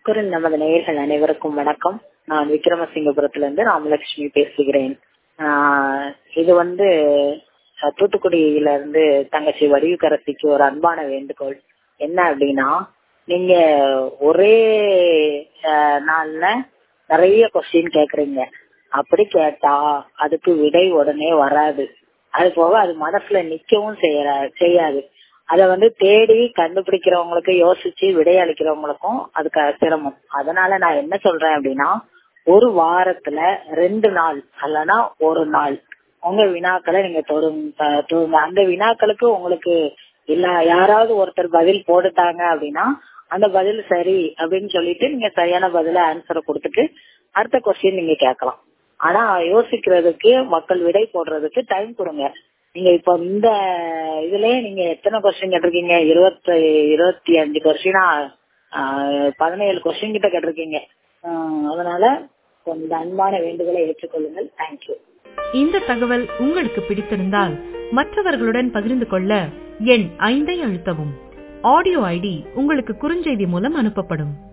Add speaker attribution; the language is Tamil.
Speaker 1: குரல் நமது நேயர்கள் அனைவருக்கும் வணக்கம் நான் விக்ரமசிங்கபுரத்திலிருந்து ராமலட்சுமி பேசுகிறேன் ஆஹ் இது வந்து அஹ், தூத்துக்குடியில இருந்து தங்கச்சி வடிவுக்கரசிக்கு ஒரு அன்பான வேண்டுகோள் என்ன அப்படின்னா நீங்க ஒரே அஹ், நாள்ல நிறைய கொஸ்டின் கேக்குறீங்க அப்படி கேட்டா அதுக்கு விடை உடனே வராது அது போக அது மனசுல நிக்கவும் செய்யற செய்யாது அத வந்து தேடி கண்டுபிடிக்கிறவங்களுக்கு யோசிச்சு விடையளிக்கிறவங்களுக்கும் அதுக்கு சிரமம் அதனால நான் என்ன சொல்றேன் அப்படின்னா ஒரு வாரத்துல ரெண்டு நாள் அல்லனா ஒரு நாள் உங்க வினாக்களை நீங்க தொடுங்க தொடுங்க. அந்த வினாக்களுக்கு உங்களுக்கு இல்ல யாராவது ஒருத்தர் பதில் போட்டுட்டாங்க அப்படின்னா அந்த பதில் சரி அப்படின்னு சொல்லிட்டு நீங்க சரியான பதில ஆன்சரை கொடுத்துட்டு அடுத்த கொஸ்டின் நீங்க கேட்கலாம் ஆனா யோசிக்கிறதுக்கு மக்கள் விடை போடுறதுக்கு டைம் கொடுங்க நீங்க இப்ப இந்த இதுலயே நீங்க எத்தனை கொஸ்டின் கேட்டிருக்கீங்க இருபத்தி இருபத்தி அஞ்சு கொஸ்டினா பதினேழு கொஸ்டின் கிட்ட கேட்டிருக்கீங்க ஆஹ் அதனால இந்த அன்பான வேண்டுகோளை ஏற்றுக்கொள்ளுங்கள் தேங்க்யூ
Speaker 2: இந்த தகவல் உங்களுக்கு பிடித்திருந்தால் மற்றவர்களுடன் பகிர்ந்து கொள்ள எண் ஐந்தை அழுத்தவும் ஆடியோ ஐடி உங்களுக்கு குறுஞ்செய்தி மூலம் அனுப்பப்படும்